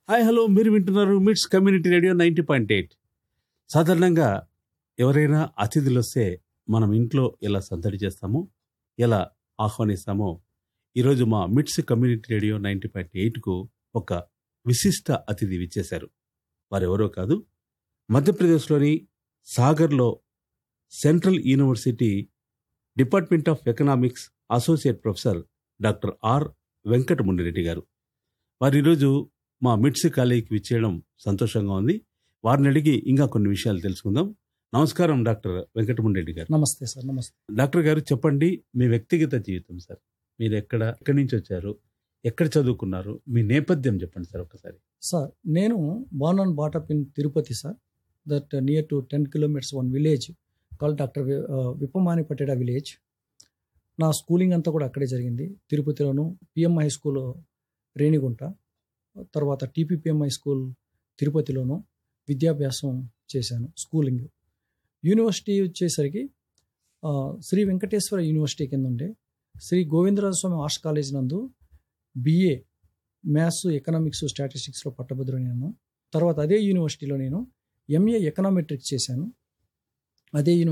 hi hello మీరు వింటున్నారు MITS community radio ninety point eight సాధారణంగా ఎవరైనా అతిథులు వస్తే మనం ఇంట్లో ఎలా సందడి చేస్తామో ఎలా ఆహ్వానిస్తామో ఈరోజు మా MITS community radio ninety point ఎయిట్కు ఒక విశిష్ట అతిథి విచ్చేశారు వారెవరో కాదు మధ్యప్రదేశ్లోని సాగర్లో central university department of economics associate professor doctor R Venkatamundireddy garu వారు ఈరోజు మా మిట్స్ కాలేజీకి విచ్చేయడం సంతోషంగా ఉంది వారిని అడిగి ఇంకా కొన్ని విషయాలు తెలుసుకుందాం నమస్కారం డాక్టర్ వెంకటముండిరెడ్డి గారు నమస్తే సార్ నమస్తే డాక్టర్ గారు చెప్పండి మీ వ్యక్తిగత జీవితం సార్ మీరు ఎక్కడ ఎక్కడి నుంచి వచ్చారు ఎక్కడ చదువుకున్నారు మీ నేపథ్యం చెప్పండి సార్ ఒకసారి సార్ నేను born and brought up in Tirupati sir that near to ten kilometres one village call doctor విప్పమాని పటేడా విలేజ్ నా స్కూలింగ్ అంతా కూడా అక్కడే జరిగింది తిరుపతిలోను పిఎం హై స్కూల్ రేణిగుంట తర్వాత టీపీపీఎం హై స్కూల్ తిరుపతిలోను విద్యాభ్యాసం చేశాను స్కూలింగ్ యూనివర్సిటీ వచ్చేసరికి ఆ, శ్రీ వెంకటేశ్వర యూనివర్సిటీ కింద ఉండే శ్రీ గోవిందరాజ స్వామి ఆర్ట్స్ కాలేజ్ నందు బిఏ మ్యాథ్స్ ఎకనామిక్స్ స్టాటిస్టిక్స్లో పట్టభద్రుడైనాను తర్వాత అదే యూనివర్సిటీలో నేను ఎంఏ ఎకనామెట్రిక్స్ చేశాను అదే యూనివర్సిటీ